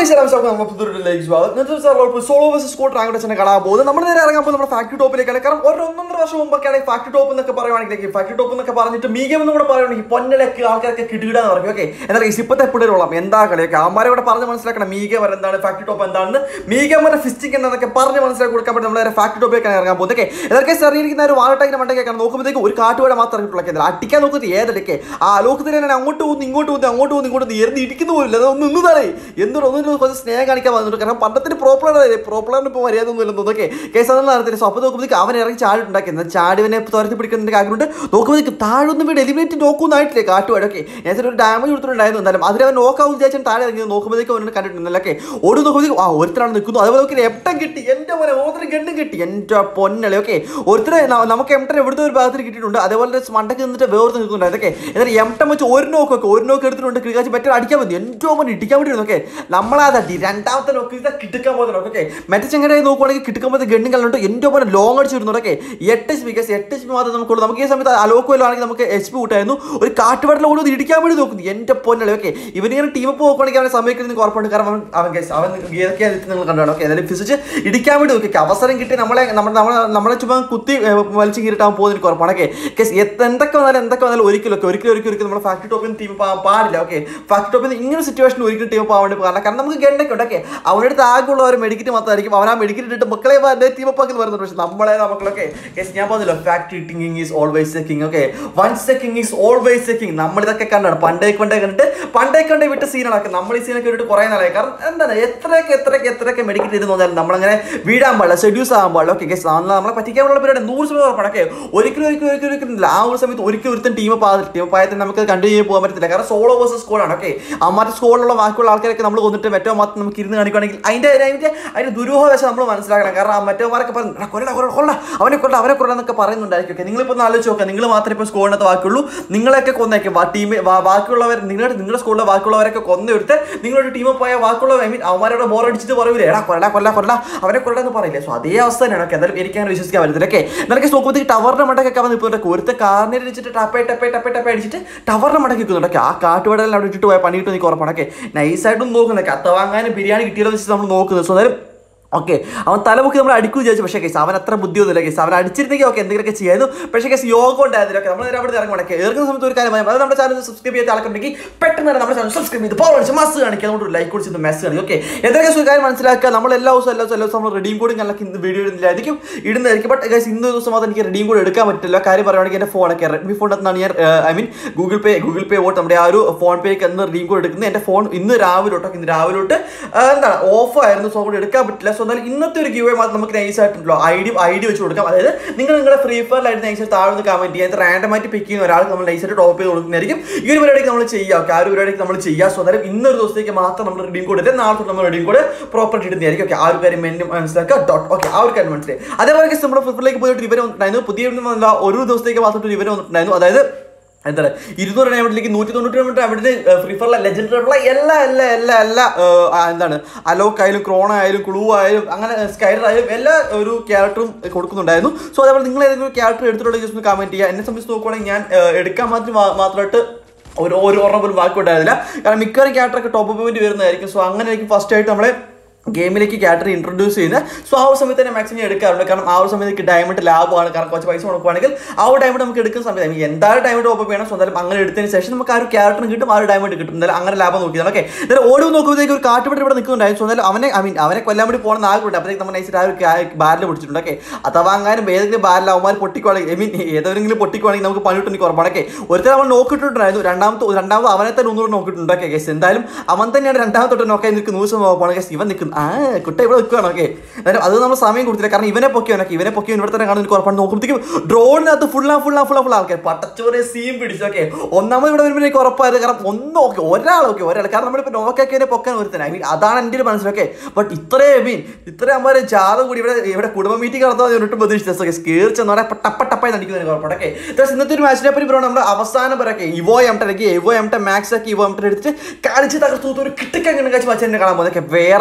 Solo versus Scott rank വെച്ചാൽ കാണാൻ പോകുന്നത് നമ്മൾ നേരെ ഇറങ്ങാൻ പോകുന്നത് നമ്മുടെ ഫാക്ടറി ടോപ്പിലേക്കാണ് കാരണം ഒരു ഒന്നൊന്നര വർഷം മുമ്പൊക്കെയാണ് ഫാക്ടറി ടോപ്പ് എന്നൊക്കെ പറയുവാണെങ്കിൽ ഫാക്ടറി ടോപ്പ് എന്നൊക്കെ പറഞ്ഞിട്ട് മീഗം എന്ന് കൂടെ പറയുവാണെങ്കിൽ പൊന്നലൊക്കെ ആൾക്കാരൊക്കെ കിടുകിടാന്ന് പറയും ഓക്കെ എന്നാൽ ഇപ്പോഴത്തെ എപ്പോഴും എന്താ കളിയൊക്കെ അമ്മമാരെ ഇവിടെ പറഞ്ഞ് മനസ്സിലാക്കണം മീഗം വരെ എന്താണ് ഫാക്ടറി ടോപ്പ് എന്താണെന്ന് മീഗം വരെ ഫിസ്റ്റിംഗ് എന്താണെന്നൊക്കെ പറഞ്ഞ് മനസ്സിലാക്കി കൊടുക്കാൻ പറ്റും നമ്മൾ ഫാക്ടറി ടോപ്പിലേക്കാണ് ഇറങ്ങാൻ പോകുന്നത് ഓക്കെ ഇതൊക്കെ ചെറിയിരിക്കുന്ന ഒരു വാളട്ടൈൻ്റെ മണ്ടൊക്കെയാണ് നോക്കുമ്പോഴത്തേക്ക് ഒരു കാട്ടുവേട മാത്രം ഇറങ്ങിയിട്ടുള്ള അടിക്കാൻ നോക്കുന്നത് ഏതൊക്കെ ആ ലോകത്തിൽ തന്നെ അങ്ങോട്ട് പോകുന്നു ഇങ്ങോട്ട് പോകുന്നു അങ്ങോട്ട് പോകുന്നു ഇങ്ങോട്ട് പോകുന്നു എറിഞ്ഞ് ഇടിക്കുന്ന പോലില്ല അത് ഒന്ന് ഇന്നതാണ് എന്തൊരു ഒന്നും കുറച്ച് സ്നേഹം കാണിക്കാൻ വന്നിട്ടുണ്ട് കാരണം പണ്ടത്തിന് പ്രോപ്പറാണ് പ്രോപ്പറാണ് ഇപ്പോൾ മര്യാദ ഒന്നും ഇല്ലെന്ന് നോക്കെ കേസ് അതൊന്നും നടത്തില്ല സോ അപ്പോൾ നോക്കുമ്പോഴത്തേക്ക് അവൻ ഇറങ്ങി ചാടിട്ടുണ്ടാക്കി എന്നാൽ ചാടിവനെ തുരത്തി പിടിക്കുന്നതിൻ്റെ ആഗ്രഹമുണ്ട് നോക്കുമ്പോഴത്തേക്ക് താഴൊന്നും വീട് എലിമിനേറ്റ് നോക്കുന്നായിട്ടില്ലേ കാട്ടുവാട് ഓക്കെ ഞാൻ ഒരു ഡാമേജ് കൊടുത്തിട്ടുണ്ടായിരുന്നു എന്തായാലും അതിൽ അവൻ നോക്കാവും വിചാരിച്ചാൽ താഴെ ഇറങ്ങി നോക്കുമ്പോഴത്തേക്ക് അവനെ കണ്ടിട്ടുണ്ടല്ലേ ഓടി നോക്കുമ്പോഴത്തേക്ക് ആ ഒരുത്തരാണ് നിൽക്കുന്നു അതുപോലെ നോക്കി എട്ടം കിട്ടി എൻ്റെ പോലെ ഓരോരുത്തരും ഗണ്ടും കിട്ടി എൻ്റെ പൊന്നളി ഓക്കെ ഒരുത്തരെ ന- നമുക്ക് എംട്ടൻ എവിടുത്തെ ഒരു ഭാഗത്തിൽ കിട്ടിയിട്ടുണ്ട് അതേപോലെ മണ്ടക്ക് നിന്നിട്ട് വേർത്ത് നിൽക്കുന്നുണ്ട് അതൊക്കെ എന്നാൽ എംട്ടം വെച്ച് ഒരു നോക്കൊക്കെ ഒരു നോക്ക് എടുത്തിട്ടുണ്ട് കിടക്കാച്ച് മറ്റേ അടിക്കാൻ മതി എൻ്റെ ഓമൻ ഇടിക്കാൻ വേണ്ടി നോക്കെ നമ്മളാ തട്ടി രണ്ടാമത്തെ നോക്ക് ഇതാ കിടക്കാൻ പോകുന്ന നോക്ക് ഓക്കെ മറ്റേ ചെങ്ങനെ നോക്കുവാണെങ്കിൽ കിടക്കാൻ പോകുന്ന ഗണ്ണും കല്ലുണ്ട് എൻ്റെ ഓമൻ ലോങ് അടിച്ച് വരുന്നു ഓക്കെ എട്ട് എച്ച് പി കേസ് എട്ട് എച്ച് പി മാത്രമേ നമുക്കുള്ളൂ നമുക്ക് ഈ സമയത്ത് അലോക്ക് വല്ലതാണെങ്കിൽ നമുക്ക് എച്ച് പി കൂട്ടായിരുന്നു ഒരു കാട്ടുപാട്ടിൽ ഓടി ഇടിക്കാൻ വേണ്ടി നോക്കുന്നു എൻ്റെ പൊന്നളി ഓക്കെ ഇവനിങ്ങനെ ടീം അപ്പോൾ നോക്കുവാണെങ്കിൽ അവനെ സമയത്ത് ഉറപ്പുണ്ട് കാരണം അവൻ അവൻ guys, അവൻ ഏതൊക്കെയാണ് നിങ്ങൾ കണ്ടാണ് ഓക്കെ ഏതായാലും ഫിസിച്ച് ഇടിക്കാൻ വേണ്ടി നോക്കി അവസരം കിട്ടി നമ്മളെ നമ്മൾ നമ്മളെ നമ്മളെ ചുമ്മാ കുത്തി ഏർ, വലിച്ചു കീറിട്ടാൻ പോകുന്ന എനിക്ക് ഉറപ്പാണ് ഓക്കെ കേസ് എന്തൊക്കെ വന്നാലും എന്തൊക്കെ വന്നാലും ഒരിക്കലും ഒക്കെ ഒരിക്കലും ഒരിക്കലും ഒരിക്കലും നമ്മുടെ ഫാക്ടറി ടോപ്പിൽ ടീം പോകാൻ പാടില്ല ഓക്കെ ഫാക്ടറി ടോപ്പിൽ ഇങ്ങനെ സിറ്റുവേഷൻ ഒരിക്കലും ടീം പോകാൻ വേണ്ടി പാടില്ല കാരണം നമുക്ക് ഗണ്ടൊക്കെ ഉണ്ട് ഓക്കെ അവരുടെ അടുത്ത് ആകെയുള്ള ഒരു മെഡിക്കറ്റ് മാത്രമായിരിക്കും അവൻ ആ മെഡിക്കറ്റ് ഇട്ടിട്ട് മക്കളെ ടീം അപ്പാക്കി വരുന്നുണ്ട് പക്ഷെ നമ്മളെ മക്കളൊക്കെ കേസ് ഞാൻ പറഞ്ഞല്ലോ factory king is always a king okay once a king is always a king നമ്മൾ ഇതൊക്കെ കണ്ടാണ് പണ്ടേ കൊണ്ടേ കണ്ടിട്ട് പണ്ടേ കണ്ടേ വിട്ട സീനാണ് നമ്മൾ ഈ സീനൊക്കെ ഇട്ടിട്ട് കുറേ നാളായി കാരണം എന്താണ് എത്രയൊക്കെ എത്രയൊക്കെ എത്രയൊക്കെ മെഡിക്കറ്റ് ചെയ്ത് നോക്കിയാലും നമ്മളങ്ങനെ വീടാൻ പാടില്ല ഷെഡ്യൂസ് ആകാൻ പാടില്ല ഓക്കെ കേസ് നമ്മളെ പറ്റിക്കാനുള്ള പരിപാടി നൂറ് ശതമാനം ഉറപ്പാണ് ഓക്കെ ഒരിക്കലും ഒരിക്കലും ഒരിക്കലും ഒരിക്കലും ഇല്ല ആ ഒരു സമയത്ത് ഒരിക്കലും ഒരുത്തൻ ടീം പാതില്ല ടീം പായത്തിന് നമുക്ക് കണ്ടിന്യൂ ചെയ്യാൻ പോകാൻ പറ്റത്തില്ല കാരണം സോളോ വേഴ്സസ് സ്കോഡാണ് ഓക്കെ അമ്മാരുടെ സ്കോഡിലുള്ള ബാക്കിയുള്ള ആൾക്കാരൊക്കെ നമ്മൾ കൊന്നിട്ട് മറ്റോ മാത്രം നമുക്ക് ഇരുന്ന് കാണിക്കുകയാണെങ്കിൽ അതിൻ്റെ അതിൻ്റെ അതിൻ്റെ ദുരൂഹ വശം നമ്മൾ മനസ്സിലാക്കണം കാരണം ആ മറ്റോമാരൊക്കെ പറഞ്ഞു "എടാ, കൊല്ലടാ കൊല്ല കൊല്ല അവനെ കൊല്ല അവനെ കൊല്ല എന്നൊക്കെ പറയുന്നുണ്ടായിരിക്കും ഓക്കെ നിങ്ങളിപ്പോൾ ഒന്ന് ആലോചിച്ച് നോക്കുക നിങ്ങൾ മാത്രമേ ഇപ്പോൾ സ്കോഡിനകത്ത് ബാക്കിയുള്ളൂ നിങ്ങളെയൊക്കെ കൊന്നേക്കും ടീം ബാക്കിയുള്ളവർ നിങ്ങളുടെ നിങ്ങളുടെ സ്കൂളിലെ ബാക്കിയുള്ളവരൊക്കെ കൊന്നെടുത്ത് നിങ്ങളൊരു ടീം പോയ ബാക്കിയുള്ളവർ ഐ മീൻ അവന്മാരോട് ബോർ അടിച്ചിട്ട് പറയൂലേ എടാ കൊല്ല കൊല്ല കൊല്ല അവനെ കൊല്ല എന്ന് പറയില്ലേ സോ അതേ അവസ്ഥ തന്നെയാണ് ഓക്കെ എന്തായാലും എനിക്ക് അങ്ങനെ വിശ്വസിക്കാൻ പറ്റത്തില്ല ഓക്കെ നിനക്ക് നോക്കുമ്പോഴത്തേക്ക് ടവറിന്റെ മണ്ടക്കൊക്കെ അവൻ നിൽക്കുന്നുണ്ട് ഒരുത്ത കാറിനെ വെച്ചിട്ട് ടപ്പേ ടപ്പേ ടപ്പേ ടപ്പേ അടിച്ചിട്ട് ടവറിന്റെ മണ്ടക്ക് നിൽക്കുന്നുണ്ട് ഓക്കെ ആ കാട്ടുവടലെല്ലാം അവിടെ ഇട്ടിട്ട് പോയ പണി കിട്ടും എനിക്ക് ഉറപ്പാണ് ഓക്കെ നൈസായിട്ടും നോക്കുന്നത് കത്ത വാങ്ങാനും ബിരിയാണി കിട്ടിയല്ലോ വെച്ചിട്ട് നമ്മൾ നോക്കുന്നത് സോ എന്തായാലും ഓക്കെ അവൻ തലമുക്കി നമ്മൾ അടിക്കും വിചാരിച്ചു പക്ഷേ കേസ് അവൻ അത്ര ബുദ്ധിയൊന്നുമില്ല കേസ് അവൻ അടിച്ചിരുന്നെങ്കിൽ ഓക്കെ എന്തെങ്കിലുമൊക്കെ ചെയ്യായിരുന്നു പക്ഷേ കേസ് യോഗം ഉണ്ടായിരുന്നില്ല ഓക്കെ നമ്മൾ നേരെ അവിടെ ഇറങ്ങി മടക്കി ഇറങ്ങുന്ന സമയത്ത് ഒരു കാര്യം പറയാം അത് നമ്മുടെ ചാനൽ സബ്സ്ക്രൈബ് ചെയ്യാത്ത ആൾക്കുണ്ടെങ്കിൽ പെട്ടെന്ന് തന്നെ നമ്മുടെ ചാനൽ സബ്സ്ക്രൈബ് ചെയ്ത് ഫോളോ അടിച്ച് മസ് കാണിക്കുക അതുകൊണ്ട് ലൈക്ക് കുടിച്ച് മെസ്സ് കാണിക്കും ഓക്കെ എന്തൊക്കെ ഒരു കാര്യം മനസ്സിലാക്കുക നമ്മൾ എല്ലാ ദിവസവും എല്ലാ ദിവസവും എല്ലാ ദിവസവും നമ്മൾ റെഡിയും കൂടി ഞങ്ങൾക്ക് ഇന്ന് വീഡിയോ ഇടുന്നില്ലായിരിക്കും ഇടുന്നതായിരിക്കും ബട്ട് ഗൈസ് ഇന്ന് ദിവസം മാത്രം എനിക്ക് റെഡിയും കൂടി എടുക്കാൻ പറ്റില്ല കാര്യം പറയുകയാണെങ്കിൽ എൻ്റെ ഫോണൊക്കെ റെഡ്മി ഫോണിൽ നിന്നാണ് ഞാൻ I mean Google Pay Google Pay vote നമ്മുടെ ആ ഒരു ഫോൺ പേക്ക് എന്ന് റെഡിയും കൂടി എടുക്കുന്നത് എൻ്റെ ഫോൺ ഇന്ന് രാവിലെ തൊട്ടൊക്കെ ഇന്ന് രാവിലെ തൊട്ട് ആ, എന്താണ് ഓഫ് ആയിരുന്നു സോ കൂടി എടുക്കാൻ പറ്റില്ല സോ എന്നാൽ ഇന്നത്തെ ഒരു ഗീവ് മാത്രം നമുക്ക് നൈസ് ആയിട്ടുണ്ടല്ലോ ഐ ഡി ഐ ഡി വെച്ച് കൊടുക്കാം അതായത് നിങ്ങൾ നിങ്ങളുടെ ഫ്രീ ഫയറിലായിട്ട് നൈസ് താഴെ നിന്ന് കമന്റ് ചെയ്യുക റാൻഡം ആയിട്ട് പിക്ക് ചെയ്യുന്ന ഒരാൾക്ക് നമ്മൾ നൈസ് ആയിട്ട് ടോപ്പ് ചെയ്ത് കൊടുക്കുന്നതായിരിക്കും ഈ ഒരു പരിപാടിക്ക് നമ്മൾ ചെയ്യാം ഓക്കെ ആ ഒരു പരിപാടിക്ക് നമ്മൾ ചെയ്യാം സോ അതായത് ഇന്നൊരു ദിവസത്തേക്ക് മാത്രം നമ്മൾ റെഡിയും കൂടെ നാളെ തൊട്ട് നമ്മൾ റെഡിയും കൂടെ പ്രോപ്പർ ഇടുന്നതായിരിക്കും ഓക്കെ ആ ഒരു കാര്യം മെയിൻ മനസ്സിലാക്കുക ഡോട്ട് ഓക്കെ ആ ഒരു കാര്യം മനസ്സിലായി അതേപോലെ guys, നമ്മുടെ ഫുട്ബോളിലേക്ക് പോയിട്ട് ഇവർ വന്നിട്ടുണ്ടായിരുന്നു പുതിയ ഒന്നും ഒരു ദിവസത്തേക്ക് മാത്രം ഇവർ വന്നിട്ടുണ്ടായിരുന്നു അതായത് എന്താണ് ഇരുന്നൂറ് ഡയമണ്ടിലേക്ക് നൂറ്റി തൊണ്ണൂറ്റി ഡയമണ്ട് അവിടെ ഫ്രീ ഫയറിലെ ലെജൻഡറി എല്ലാ എല്ലാ എല്ലാ എല്ലാ ഏർ, ആ, എന്താണ് അലോക്ക് ആയാലും ക്രോണ ആയാലും ക്ലൂ ആയാലും അങ്ങനെ സ്കൈഡർ ആയാലും എല്ലാ ഒരു ക്യാരക്ടറും കൊടുക്കുന്നുണ്ടായിരുന്നു സോ അതേപോലെ നിങ്ങൾ ഏതെങ്കിലും ക്യാരക്ടർ എടുത്തിട്ടുള്ള ജസ്റ്റ് ഒന്ന് കമന്റ് ചെയ്യുക എന്നെ സംബന്ധിച്ച് നോക്കുവാണെങ്കിൽ ഞാൻ ഏർ, എടുക്കാൻ മാത്രം മാ- മാത്രമായിട്ട് ഒരു ഒരു ഓർമ്മ പോലും ബാക്കി ഉണ്ടായിരുന്നില്ല കാരണം മിക്കവാറും ക്യാരക്ടറൊക്കെ ടോപ്പ് പോയിന്റ് വരുന്നതായിരിക്കും സോ അങ്ങനെ ആയിരിക്കും ഫസ്റ്റ് ആയിട്ട് നമ്മളെ ഗെയിമിലേക്ക് ക്യാരക്ടർ ഇൻട്രൊഡ്യൂസ് ചെയ്യുന്നത് സോ ആ ഒരു സമയത്ത് തന്നെ മാക്സിമം എടുക്കാറുണ്ട് കാരണം ആ ഒരു സമയത്ത് ഡയമണ്ട് ലാഭമാണ് കാരണം കുറച്ച് പൈസ കൊടുക്കുവാണെങ്കിൽ ആ ഒരു ഡയമണ്ട് നമുക്ക് എടുക്കുന്ന സമയത്ത് I mean, എന്തായാലും ഡയമണ്ട് ഓപ്പ് ചെയ്യണം സോ എന്തായാലും അങ്ങനെ എടുത്തതിന് ശേഷം നമുക്ക് ആ ഒരു ക്യാരക്ടറും കിട്ടും ആ ഒരു ഡയമണ്ട് കിട്ടും എന്തായാലും അങ്ങനെ ലാഭം നോക്കിയതാണ് ഓക്കെ എന്തായാലും ഓടി നോക്കുമ്പോഴത്തേക്ക് ഒരു കാട്ടുപടി ഇവിടെ നിൽക്കുന്നുണ്ടായിരുന്നു സോ എന്തായാലും അവനെ ഐ മീൻ അവനെ കൊല്ലാൻ വേണ്ടി പോകുന്ന ആഗ്രഹമുണ്ട് അപ്പോഴത്തേക്ക് നമ്മൾ നൈസിട്ട് ആ ഒരു ബാരിൽ പിടിച്ചിട്ടുണ്ട് ഓക്കെ അഥവാ അങ്ങനെ ഏതെങ്കിലും ബാരിൽ അവന്മാർ പൊട്ടിക്കുവാണെങ്കിൽ ഐ മീൻ ഏതെങ്കിലും പൊട്ടിക്കുവാണെങ്കിൽ നമുക്ക് പണി കിട്ടും കുറവാണ് ഓക്കെ ഒരുത്തരം അവൻ നോക്കിയിട്ടുണ്ടായിരുന്നു രണ്ടാമത്തെ രണ്ടാമത് അവനെ തന്നെ ഒന്നുകൂടെ നോക്കിയിട്ടുണ്ട് ഓക്കെ ഗസ് എന്തായാലും അവൻ തന്നെയാണ് രണ്ടാമത്തെ തൊട്ട് നോക്കാൻ നിൽക്കുന്ന നൂസം നോക്കുകയാണ് ഗസ് ഇവൻ നിൽക്കുന്നു ആ കുട്ട ഇവിടെ നിൽക്കുകയാണ് ഓക്കെ എന്തായാലും അത് നമ്മൾ സമയം കൊടുത്തില്ല കാരണം ഇവനെ പൊക്കിയവനൊക്കെ ഇവനെ പൊക്കി ഇവിടെ തന്നെ കാണുന്ന എനിക്ക് ഉറപ്പാണ് നോക്കുമ്പോഴത്തേക്കും ഡ്രോണിനകത്ത് ഫുൾ ആ ഫുൾ ആ ഫുൾ ആ ഫുൾ ആൾക്കാർ പട്ടച്ചോറെ സീൻ പിടിച്ചു ഓക്കെ ഒന്നാമത് ഇവിടെ വരുമ്പോൾ എനിക്ക് ഉറപ്പായത് കാരണം ഒന്നും ഓക്കെ ഒരാൾ ഓക്കെ ഒരാൾ കാരണം നമ്മളിപ്പോൾ നോക്കൊക്കെ പൊക്കാൻ ഒരുത്തനെ ഐ മീൻ അതാണ് എൻ്റെ ഒരു മനസ്സിലൊക്കെ ബട്ട് ഇത്രയും മീൻ ഇത്രയും അമ്മ ജാത കൂടി ഇവിടെ ഇവിടെ കുടുംബ മീറ്റിംഗ് നടത്താൻ ഒട്ടും പ്രതീക്ഷിച്ചത് ഓക്കെ സ്കേർച്ച് എന്ന് പറയാൻ ടപ്പ ടപ്പായി നടിക്കുന്നതിന് കുഴപ്പമില്ല ഓക്കെ ഇന്നത്തെ ഒരു മാച്ചിനെ പറ്റി പറയുമ്പോൾ നമ്മുടെ അവസാനം വരെയൊക്കെ evo M tech evo M ടെ മാക്സ് ഒക്കെ ഇവോ എം ടെ എടുത്തിട്ട് കളിച്ച് തകർത്തു ഒരു കിട്ടൊക്കെ അങ്ങനെ കഴിച്ച് മച്ചനെ കാണാൻ പോകുന്നത് വേറെ ലെവൽ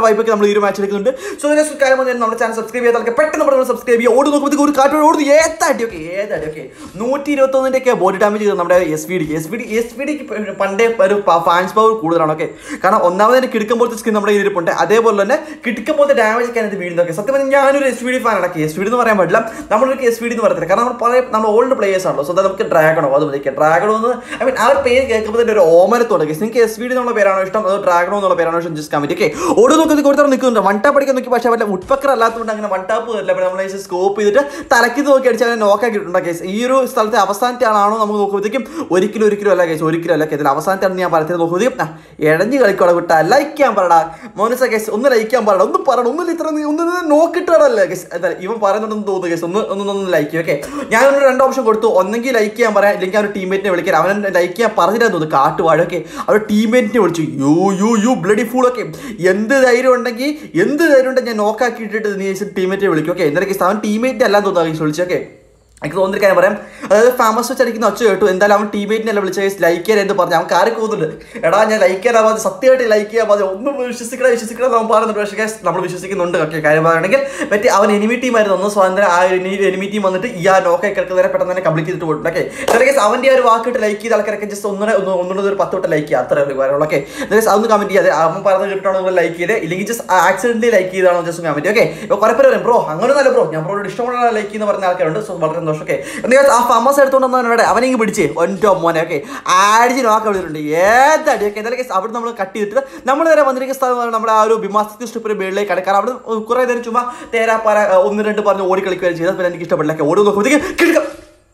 വൈപ്പൊക്കെ നമ്മൾ ഈ ഒരു മാച്ച് എടുക്കുന്നുണ്ട് സോ ഇതിനെ കാര്യം വന്നാൽ നമ്മുടെ ചാനൽ സബ്സ്ക്രൈബ് ചെയ്താൽ പെട്ടെന്ന് നമ്മൾ സബ്സ്ക്രൈബ് ചെയ്യുക ഓടി നോക്കുമ്പോഴത്തേക്ക് ഒരു കാറ്റ് ഓടുന്നു ഏതാടി ഓക്കെ ഏതാടി ഓക്കെ നൂറ്റി ഇരുപത്തൊന്നിൻ്റെ ഒക്കെ ബോഡി ഡാമേജ് ചെയ്തത് നമ്മുടെ S V D S V D S V ഡിക്ക് പണ്ടേ ഒരു ഫാൻസ് പവർ കൂടുതലാണ് ഓക്കെ കാരണം ഒന്നാമതിന് കിടക്കുമ്പോഴത്തെ സ്കിൻ നമ്മുടെ ഇരിപ്പുണ്ട് അതേപോലെ തന്നെ കിടക്കുമ്പോഴത്തെ ഡാമേജ് ഒക്കെ അതിനകത്ത് വീഴുന്നതൊക്കെ സത്യം പറഞ്ഞാൽ ഞാനൊരു എസ് വി ഡി ഫാനാണ് എസ് വി ഡി എന്ന് പറയാൻ പറ്റില്ല നമ്മളൊരു എസ് വി ഡി എന്ന് പറയത്തില്ല കാരണം നമ്മൾ പഴയ നമ്മൾ ഓൾഡ് പ്ലേയേഴ്സ് ആണല്ലോ സോ നമുക്ക് ഡ്രാഗണോ അത് മതിക്കുക ഡ്രാഗണോ എന്ന് ഐ മീൻ ആ ഒരു പേര് കേൾക്കുമ്പോൾ തന്നെ ഒരു ഓമനത്തോടെ നിങ്ങൾക്ക് എസ് വി ഡി എന്നുള്ള പേരാണോ ഇഷ്ടം അതോ ഡ്രാഗണോ എന്നുള്ള പേരാണോ ഇഷ്ടം ജസ്റ്റ് കമന്റ് ഓക്കെ ഓടി നോക്കി കൊടുത്താൽ നിൽക്കുന്നുണ്ട് വൺ ടാപ്പ് അടിക്കാൻ നോക്കി പക്ഷേ വല്ല ഉട്പക്കർ അല്ലാത്തതുകൊണ്ട് അങ്ങനെ വൺ ടാപ്പ് വരില്ല അപ്പോൾ നമ്മൾ സ്കോപ്പ് ചെയ്തിട്ട് തലക്കി നോക്കി അടിച്ച് അവനെ നോക്കാക്കിയിട്ടുണ്ട് കേസ് ഈ ഒരു സ്ഥലത്തെ അവസാനത്തെ ആളാണോ നമുക്ക് നോക്കുമ്പോഴത്തേക്കും ഒരിക്കലും ഒരിക്കലും അല്ല കേസ് ഒരിക്കലും അല്ല കേസ് അവസാനത്തെ ആണെന്ന് ഞാൻ പറയുന്നത് നോക്കുമ്പോഴത്തേക്കും ആ, ഇഴഞ്ഞ് കളിക്കോടെ വിട്ട ലൈക്ക് ചെയ്യാൻ പറടാ മോനസ കേസ് ഒന്ന് ലൈക്ക് ചെയ്യാൻ പറയണം ഒന്ന് പറയണം ഒന്നും ഇത്ര നീ ഒന്ന് നോക്കിട്ടാണല്ലേ കേസ് എന്താ ഇവൻ പറയുന്നുണ്ടെന്ന് തോന്നുന്നു കേസ് ഒന്ന് ഒന്ന് ഒന്ന് ലൈക്ക് ചെയ്യും ഓക്കെ ഞാൻ ഒരു രണ്ട് ഓപ്ഷൻ കൊടുത്തു ഒന്നെങ്കിൽ ലൈക്ക് ചെയ്യാൻ പറയാം ഇല്ലെങ്കിൽ ആ ഒരു ടീമേറ്റിനെ വിളിക്കാൻ അവൻ ലൈക്ക് ചെയ്യാൻ പറഞ്ഞിട്ടാന്ന് തോന്നുന്നു കാട്ടുവാഴ ഓക്കെ അവർ ടീമേറ്റിനെ വിളിച്ചു you you you bloody fool ഒക്കെ എന്ത് ധൈര്യം ഉണ്ടെങ്കിൽ എന്ത് ധൈര്യം ഉണ്ടെങ്കിൽ ഞാൻ നോക്കാക്കി ഇട്ടിട്ട് നീ ടീമേറ്റിനെ വിളിക്കും ഓക്കെ എന്തായാലും കേസ് അവൻ ടീമേറ്റിനെ അല്ലാന്ന് തോന്നുന്നു വിളിച്ചു ഓക്കെ എനിക്ക് തോന്നുന്ന കാര്യം പറയാം അതായത് ഫേമസ് വെച്ച് അടിക്കുന്ന ഒച്ച കേട്ടു എന്തായാലും അവൻ ടീമേറ്റിനെ വിളിച്ച ലൈക്ക് ചെയ്യാൻ എന്ന് പറഞ്ഞു അവൻ കാര്യം പോകുന്നുണ്ട് എടാ ഞാൻ ലൈക്ക് ചെയ്യാൻ സത്യമായിട്ട് ലൈക്ക് ചെയ്യാൻ പാതെ ഒന്നും വിശ്വസിക്കണം വിശ്വസിക്കണം എന്ന് അവൻ പറയുന്നുണ്ട് പക്ഷേ guys, നമ്മൾ വിശ്വസിക്കുന്നുണ്ട് ഒക്കെ കാര്യം പറയുകയാണെങ്കിൽ മറ്റേ അവൻ എനിമി ടീമായിരുന്നു ഒന്ന് സ്വാതന്ത്ര്യം ആ ഒരു എനിമി ടീം വന്നിട്ട് ഈ ആ നോക്കായി കിടക്കുന്നവരെ പെട്ടെന്ന് തന്നെ കംപ്ലീറ്റ് ചെയ്തിട്ട് പോയിട്ടുണ്ട് ഓക്കെ എന്തായാലും അവൻ്റെ ആ ഒരു വാക്കിട്ട് ലൈക്ക് ചെയ്ത ആൾക്കാരൊക്കെ ജസ്റ്റ് ഒന്നുകൂടെ ഒന്ന് ഒന്നുകൂടെ ഒരു പത്ത് വട്ടം ലൈക്ക് ചെയ്യുക അത്ര ഒരു കാര്യമുള്ളൂ ഓക്കെ എന്തായാലും അതൊന്ന് കമന്റ് ചെയ്യാതെ അവൻ പറഞ്ഞത് കിട്ടണോ നിങ്ങൾ ലൈക്ക് ചെയ്ത് ഇല്ലെങ്കിൽ ജസ്റ്റ് ആക്സിഡന്റലി ലൈക്ക് ചെയ്താണോ ജസ്റ്റ് കമന്റ് ഓക്കെ ഇപ്പോൾ കുറെ പേര് പറയും ബ്രോ അങ്ങനെ നല്ല ബ്രോ ഞാൻ ബ്രോയോട് ഇഷ്ടമുള്ള ലൈക്ക് എന്ന് പറഞ്ഞ ആൾക്കാരുണ്ട് സോ വളരെ സന്തോഷം ഓക്കെ എന്താ ആ ഫാമസ് എടുത്തോണ്ട് വന്നവനോടെ അവനെ ഇങ്ങ് പിടിച്ചേ ഒൻറ്റോ മോനെ ഓക്കെ ആടിച്ച് നോക്കാൻ വിളിച്ചിട്ടുണ്ട് ഏതടി ഒക്കെ എന്തായാലും അവിടെ നമ്മൾ കട്ട് ചെയ്തിട്ട് നമ്മൾ നേരെ വന്നിരിക്കുന്ന സ്ഥലം എന്ന് പറഞ്ഞാൽ നമ്മുടെ ആ ഒരു ബിമാസത്തി സ്ട്രിപ്പിന് മേളിലേക്ക് കടക്കാം അവിടെ കുറേ നേരം ചുമ്മാ തേരാപ്പാര ഒന്ന് രണ്ട് പറഞ്ഞ് ഓടി കളിക്കുകയും ചെയ്താൽ പിന്നെ എനിക്ക് ഇഷ്ടപ്പെടില്ല ഓടി നോക്കുമ്പോഴത്തേക്ക് കിഴക്കാം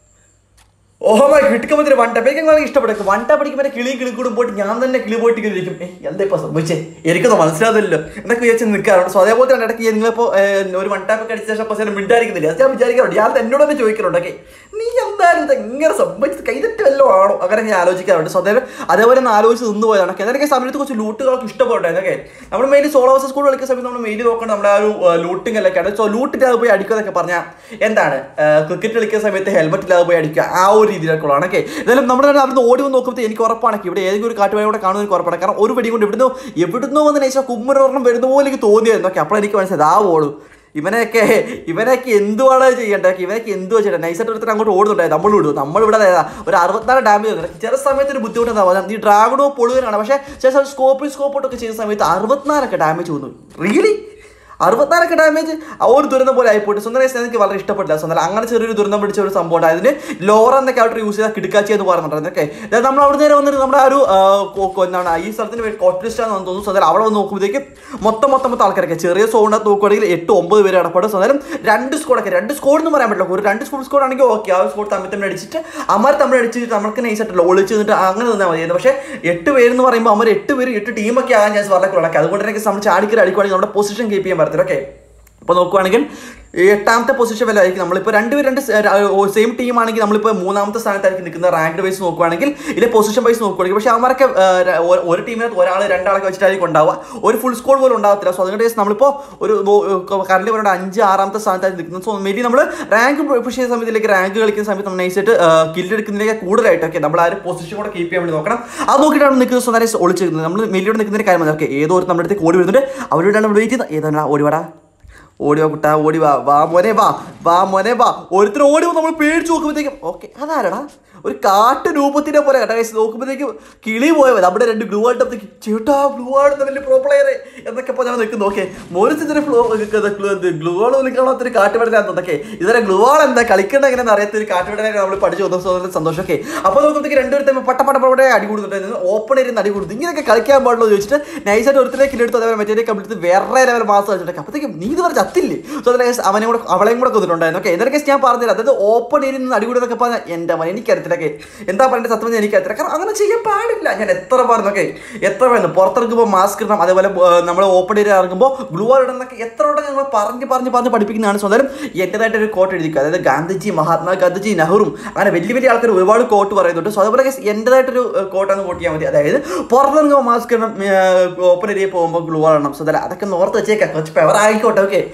ഓഹോ മൈ കിട്ടുമ്പോൾ വൺ ടാപ്പ് എനിക്ക് വളരെ ഇഷ്ടപ്പെടും വൺ ടാപ്പ് അടിക്കുമ്പോൾ കിളി കിളിക്കൂടും പോയിട്ട് ഞാൻ തന്നെ കിളി പോയിട്ട് ഇങ്ങനെ ഇരിക്കും ഏ എന്താ ഇപ്പോൾ സംഭവിച്ചേ എനിക്കൊന്നും മനസ്സിലാവില്ലല്ലോ എന്നൊക്കെ വിചാരിച്ച് നിൽക്കാറുണ്ട് സോ അതേപോലെ തന്നെ ഇടയ്ക്ക് നിങ്ങളിപ്പോൾ ഒരു വൺ ടാപ്പ് ഒക്കെ അടിച്ച ശേഷം പക്ഷേ മിണ്ടായിരിക്കുന്നില്ല അത് ഞാൻ വിചാരിക്കാറുണ്ട് ഞാൻ എന്നോട് തന്നെ ചോദിക്കാറുണ്ട് ഓക്കെ നീ എന്തായാലും ഇത് എങ്ങനെ സംഭവിച്ചത് കൈതറ്റ് വല്ലതും ആണോ അങ്ങനെ ഞാൻ ആലോചിക്കാറുണ്ട് സോ അതേ അതേപോലെ ഒന്ന് ആലോചിച്ച് നിന്ന് പോയതാണ് ഓക്കെ അതൊക്കെ സമയത്ത് കുറച്ച് ലൂട്ടുകളൊക്കെ ഇഷ്ടപ്പെട്ടായിരുന്നു ഓക്കെ നമ്മൾ മെയിൻ സോളോ വേഴ്സസ് സ്കൂൾ കളിക്കുന്ന സമയത്ത് നമ്മൾ മെയിൻ നോക്കേണ്ടത് നമ്മുടെ ആ ഒരു ലൂട്ടിംഗ് ഒക്കെയാണ് സോ ലൂട്ടിട്ട് അത് പോയി അടിക്കുക എന്നൊക്കെ പറഞ്ഞാൽ എന്താണ് ക്രിക്കറ്റ് കളിക്കുന്ന സമയത്ത് ഹെൽമെറ്റ് ഇല്ലാതെ പോയി അടിക്കുക ആ ഒരു രീതിയിലൊക്കെയുള്ളതാണ് ഓക്കെ എന്തായാലും നമ്മുടെ അവിടെ അവിടുന്ന് ഓടി വന്ന് നോക്കുമ്പോൾ എനിക്ക് ഉറപ്പാണ് ഇവിടെ ഏതെങ്കിലും ഒരു കാട്ടുവായ കൂടെ കാണുന്ന എനിക്ക് ഉറപ്പാണ് കാരണം ഒരു വെടി കൊണ്ട് ഇവിടുന്ന് എവിടുന്നോ വന്ന് നയിച്ചാൽ കുമ്മരൊരെണ്ണം വരുന്ന പോലെ എനിക്ക് തോന്നിയായിരുന്നു ഓക്കെ അപ്പോൾ എനിക്ക് മനസ്സിലായത് ആ ഓടും ഇവനെയൊക്കെ ഇവനൊക്കെ എന്തുവാണ് ചെയ്യേണ്ടത് ഇവനൊക്കെ എന്തുവാ ചെയ്യേണ്ടത് നൈസായിട്ട് ഒരുത്തർ അങ്ങോട്ട് ഓടുന്നുണ്ടായത് നമ്മൾ വിടും നമ്മൾ ഇവിടെ ഏതാ ഒരു അറുപത്തിനാല് ഡാമേജ് വന്നിട്ട് ചില സമയത്ത് ഒരു ബുദ്ധിമുട്ട് എന്താ പറയുക ഈ ഡ്രാഗണോ പൊളുകനാണ് പക്ഷേ ചില സ്കോപ്പിൽ സ്കോപ്പോട്ടൊക്കെ ചെയ്യുന്ന സമയത്ത് അറുപത്തിനാലൊക്കെ ഡാമേജ് വന്നു റിയലി അറുപത്തിനാലൊക്കെ ഡാമേജ് ആ ഒരു ദുരന്തം പോലെ ആയിപ്പോയിട്ട് സുന്ദരേശ് എനിക്ക് വളരെ ഇഷ്ടപ്പെട്ടില്ല സുന്ദര അങ്ങനെ ചെറിയൊരു ദുരന്തം പിടിച്ച ഒരു സംഭവം ഉണ്ട് അതിന് ലോറ എന്നൊക്കെ അവിടെ യൂസ് ചെയ്താൽ കിടക്കാച്ചി എന്ന് പറയുന്നുണ്ട് ഓക്കെ അതായത് നമ്മൾ അവിടെ നേരെ വന്നിട്ട് നമ്മുടെ ആ ഒരു ആ, കോ- കോ- എന്താണ് ഈ സ്ഥലത്തിന് കോട്ടലിസ്റ്റാന്ന് തോന്നുന്നു സുന്ദരം അവിടെ വന്ന് നോക്കുമ്പോഴത്തേക്ക് മൊത്തം മൊത്തം മൊത്തം ആൾക്കാരൊക്കെ ചെറിയ സോണിനകത്ത് നോക്കുവാണെങ്കിൽ എട്ട് ഒമ്പത് പേര് അടപ്പാട് സുന്ദരം രണ്ട് സ്കോഡൊക്കെ രണ്ട് സ്കോഡ് എന്ന് പറയാൻ പറ്റില്ല ഒരു രണ്ട് സ്കൂൾ സ്കോഡ് ആണെങ്കിൽ ഓക്കെ ആ സ്കോഡ് തമ്മിൽ തമ്മിൽ അടിച്ചിട്ട് അമ്മ തമ്മിൽ അടിച്ചിട്ട് നമുക്ക് നൈസായിട്ടല്ലോ ഒളിച്ച് നിന്നിട്ട് അങ്ങനെ നിന്നാൽ മതിയായിരുന്നു പക്ഷേ എട്ട് പേരെന്ന് പറയുമ്പോൾ അവർ എട്ട് പേര് എട്ട് ടീമൊക്കെ ആകാൻ ചാൻസ് വളരെ കൂടുതലൊക്കെ അതുകൊണ്ട് തന്നെ നമ്മൾ ചാടിക്കറി അടിക്കുവാണെങ്കിൽ നമ്മുടെ പൊസിഷൻ കീപ്പ് ചെയ്യാൻ പറ്റത്തില്ല ഓക്കെ അപ്പോൾ നോക്കുവാണെങ്കിൽ ഈ എട്ടാമത്തെ പൊസിഷൻ വല്ല ആയിരിക്കും നമ്മളിപ്പോൾ രണ്ടുപേർ രണ്ട് സെയിം ടീം ആണെങ്കിൽ നമ്മളിപ്പോൾ മൂന്നാമത്തെ സ്ഥാനത്തായിരിക്കും നിൽക്കുന്ന റാങ്ക് വൈസ് നോക്കുവാണെങ്കിൽ ഇല്ല പൊസിഷൻ വൈസ് നോക്കുവാണെങ്കിൽ പക്ഷേ അവന്മാരൊക്കെ ആ, ര- ഒ- ഒരു ടീമിനകത്ത് ഒരാൾ രണ്ടാളൊക്കെ വെച്ചിട്ടായിരിക്കും ഉണ്ടാവുക ഒരു ഫുൾ സ്കോർ പോലും ഉണ്ടാകത്തില്ല സോ അതുകൊണ്ട് നമ്മളിപ്പോൾ ഒരു കറണ്ട് പറയുന്നത് അഞ്ച് ആറാമത്തെ സ്ഥാനത്തായി നിൽക്കുന്നത് സോ മേ ബി നമ്മൾ റാങ്ക് പുഷ് ചെയ്യുന്ന സമയത്തിലേക്ക് റാങ്ക് കളിക്കുന്ന സമയത്ത് നമ്മൾ നൈസായിട്ട് കില്ലെടുക്കുന്നതിലേക്ക് കൂടുതലായിട്ടൊക്കെ നമ്മൾ ആ ഒരു പൊസിഷൻ കൂടെ കീപ്പ് ചെയ്യാൻ വേണ്ടി നോക്കണം അത് നോക്കിയിട്ടാണ് നിൽക്കുന്നത് സോ നേരെ ഒളിച്ചിരിക്കുന്നത് നമ്മൾ മെല്ലിയോട് നിൽക്കുന്ന കാര്യം ഓക്കെ ഏതോ ഒരു നമ്മുടെ അടുത്തേക്ക് ഓടി വരുന്നുണ്ട് അവരോടാണ് നമ്മൾ വെയിറ്റ് ചെയ്യുന്നത് ഏതാണ് ഓടിവാടാ ഓടി വാ കുട്ടാ ഓടി വാ വാ മോനെ വാ വാ മോനെ വാ ഒരുത്തർ ഓടി വന്ന് നമ്മൾ പേടിച്ച് നോക്കുമ്പോഴത്തേക്കും ഓക്കെ അതാരടാ ഒരു കാട്ട് രൂപത്തിനെ പോലെ കേട്ടോ guys. നോക്കുമ്പോഴത്തേക്കും കിളി പോയത് നമ്മുടെ രണ്ട് ഗ്ലൂ ആയിട്ടത്തേക്ക് ചേട്ടാ ഗ്ലൂ ആടുന്ന വലിയ പ്രോ പ്ലെയറെ എന്നൊക്കെ പറഞ്ഞാൽ നിൽക്കുന്നു ഓക്കെ മോരിച്ചിന്റെ ഫ്ലോ ഗ്ലൂ ആൾ കാണാത്തൊരു കാട്ടുപടലാന്ന് തോന്നൊക്കെ ഇതുവരെ ഗ്ലൂ ആൾ എന്താ കളിക്കേണ്ട എങ്ങനെ അറിയാത്ത ഒരു കാട്ടുപടനെ നമ്മൾ പഠിച്ചു വന്ന സന്തോഷം ഓക്കെ അപ്പോൾ നോക്കുമ്പോഴത്തേക്ക് രണ്ടുപേരും തമ്മിൽ പട്ട പട്ട പട്ട അടി കൂടുന്നുണ്ടായിരുന്നു ഓപ്പൺ ഇരുന്ന് അടി കൊടുത്തു ഇങ്ങനെയൊക്കെ കളിക്കാൻ പാടുള്ളൂ എന്ന് ചോദിച്ചിട്ട് നൈസായിട്ട് ഒരുത്തരെ കില്ലെടുത്ത് അതേപോലെ മറ്റേ കമ്പിടുത്ത് വേറെ ലെവൽ മാസം വെച്ചിട്ട് അപ്പോഴത്തേക്കും നീ ഇത് പറഞ്ഞ ചത്തില്ലേ സോ അതിലെ അവനെ കൂടെ അവളെയും കൂടെ കൊന്നിട്ടുണ്ടായിരുന്നു ഓക്കെ എന്തൊക്കെ ഞാൻ പറഞ്ഞില്ല അതായത് ഓപ്പൺ ഇരുന്ന് അടി കൂടുന്നൊക്കെ പറഞ്ഞാൽ എൻ്റെ മന എനിക്കറിയത്തില്ലൊക്കെ എന്താ പറയേണ്ടത് സത്യം പറഞ്ഞാൽ എനിക്കറിയത്തില്ല കാരണം അങ്ങനെ ചെയ്യാൻ പാടില്ല ഞാൻ എത്ര പറഞ്ഞു ഓക്കെ എത്ര പറയുന്നു പുറത്തിറങ്ങുമ്പോൾ മാസ്ക് ഇടണം അതേപോലെ നമ്മൾ ഓപ്പൺ ഏരിയ ഇറങ്ങുമ്പോൾ ഗ്ലൂ ഇടണം എന്നൊക്കെ എത്ര വട്ടം ഞങ്ങൾ പറഞ്ഞ് പറഞ്ഞ് പറഞ്ഞ് പഠിപ്പിക്കുന്നതാണ് സോ എന്തായാലും എൻ്റെതായിട്ട് ഒരു കോട്ട് എഴുതിക്കുക അതായത് ഗാന്ധിജി മഹാത്മാ ഗാന്ധിജി നെഹ്റും അങ്ങനെ വലിയ വലിയ ആൾക്കാർ ഒരുപാട് കോട്ട് പറയുന്നുണ്ട് സോ അതുപോലെ guys എൻ്റെതായിട്ടൊരു കോട്ടാണ് കോട്ട് ചെയ്യാൻ മതി അതായത് പുറത്തിറങ്ങുമ്പോൾ മാസ്ക് ഇടണം ഓപ്പൺ ഏരിയ പോകുമ്പോൾ ഗ്ലൂ ഇടണം സോ അതല്ല അതൊക്കെ ഒന്ന് ഓർത്ത് വെച്ചേക്കാം കുറച്ച് പെവർ ആയിക്കോട്ടെ ഓക്കെ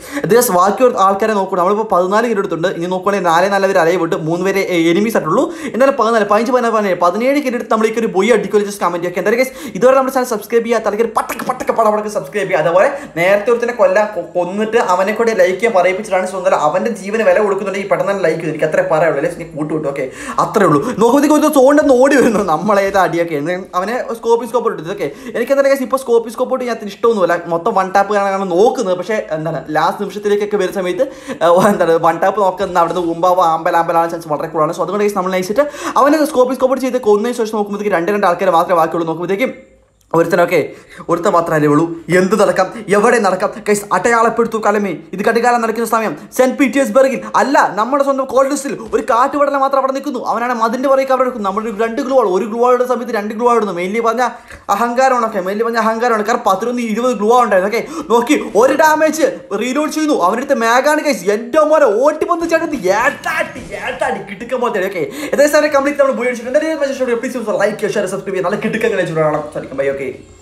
ദിവസം ബാക്കി ആൾക്കാരെ നോക്കണം നമ്മളിപ്പോൾ പതിനാല് കിലോ എടുത്തുണ്ട് ഇനി നോക്കുകയാണെങ്കിൽ നാല് നാല് പേര് അലയെ വിട്ട് മൂന്ന് പേരെ എനിമീസ് ആയിട്ടുള്ളൂ എന്നാലും പതിനാല് പതിനഞ്ച് പതിനാല് പതിനേഴ് പതിനേഴ് കിലോ എടുത്ത് നമ്മൾ ഈ ഒരു ബൊയ് അടിക്കുമല്ലോ ജസ്റ്റ് കമൻറ്റ് ഒക്കെ എന്തായാലും guys, ഇതുവരെ നമ്മുടെ ചാനൽ സബ്സ്ക്രൈബ് ചെയ്യാത്ത അല്ലെങ്കിൽ പട്ടക്ക് പട്ടക്ക് പടപടക്ക് സബ്സ്ക്രൈബ് ചെയ്യുക അതുപോലെ നേരത്തെ ഒരുത്തിനെ കൊല്ലാൻ കൊ- കൊന്നിട്ട് അവനെ കൂടെ ലൈക്ക് ചെയ്യാൻ പറയിപ്പിച്ചിട്ടാണ് സ്വന്തം അവന്റെ ജീവന് വില കൊടുക്കുന്നുണ്ടെങ്കിൽ പെട്ടെന്ന് തന്നെ ലൈക്ക് എനിക്ക് അത്രേ പറയുള്ളൂ അല്ലെ കൂട്ടു വിട്ടു ഓക്കെ അത്രേ ഉള്ളൂ നോക്കുമ്പോഴത്തേക്ക് ഒരു സോണ്ടെന്ന് ഓടി വരുന്നു നമ്മളേത് അടിയൊക്കെ എന്ന് അവനെ സ്കോപ്പി സ്കോപ്പ് ഇട്ടത് ഓക്കെ എനിക്ക് എന്താ പറയുക ഇപ്പോൾ സ്കോപ്പി സ്കോപ്പ് ഇട്ട് ഞാൻ ഇഷ്ടമൊന്നുമില്ല മൊത്തം വൺ ടാപ്പ് കാണാനാണ് നോക്കുന്നത് പക്ഷേ എന്താണ് ലാസ്റ്റ് നിമിഷത്തിലേക്കൊക്കെ വരുന്ന സമയത്ത് ഏഹ്, എന്താണ് വൺ ടാപ്പ് നോക്കുന്ന അവിടുന്ന് ഉമ്പാവോ ആമ്പൽ ആമ്പലാണ് ചാൻസ് വളരെ കൂടുതലാണ് സോ അതുകൊണ്ട് guys നമ്മൾ നയിച്ചിട്ട് അവനെ സ്കോപ്പി സ്കോപ്പ് ചെയ്ത് കൊന്നതിന് ശേഷം നോക്കുമ്പോഴത്തേക്ക് രണ്ട് രണ്ട് ആൾക്കാർ മാത്രമേ ബാക്കിയുള്ളൂ നോക്കുമ്പോഴത്തേക്കും ഒരുത്തനൊക്കെ ഒരുത്തൻ മാത്രമല്ലേ ഉള്ളൂ എന്ത് നടക്കാം എവിടെ നടക്കാം കൈസ് അടയാളപ്പെടുത്തു കലമേ ഇത് കടികാലം നടക്കുന്ന സമയം സെന്റ് പീറ്റേഴ്സ്ബർഗിൽ അല്ല നമ്മുടെ സ്വന്തം കോൾഡിസ്റ്റിൽ ഒരു കാറ്റുപടല മാത്രം അവിടെ നിൽക്കുന്നു അവനാണ് മതിന്റെ പുറകെ അവിടെ എടുക്കുന്നു നമ്മൾ രണ്ട് ഗ്ലൂ ആണ് ഒരു ഗ്ലൂ ആളുടെ സമയത്ത് രണ്ട് ഗ്ലൂ ആടുന്നു മെയിൻലി പറഞ്ഞ അഹങ്കാരമാണ് ഒക്കെ മെയിൻലി പറഞ്ഞ അഹങ്കാരമാണ് കാരണം പത്തിനൊന്ന് ഇരുപത് ഗ്ലൂ ഉണ്ടായിരുന്നു ഓക്കെ നോക്കി ഒരു ഡാമേജ് റീലോഡ് ചെയ്യുന്നു അവരുടെ മേഘാണ് കൈസ് എന്റെ മോനെ ഓട്ടി വന്ന് ചേട്ടൻ ഏട്ടാട്ടി ഏട്ടാട്ടി കിട്ടുക്കാൻ പോലത്തെ ഓക്കെ ഏകദേശം കംപ്ലീറ്റ് നമ്മൾ ഉപയോഗിച്ചിട്ടുണ്ട് പ്ലീസ് ലൈക്ക് ഷെയർ സബ്സ്ക്രൈബ് ചെയ്യാൻ നല്ല കിട്ടുക്കാൻ കഴിച്ചു സാധിക്കും ബൈ ഓക്കെ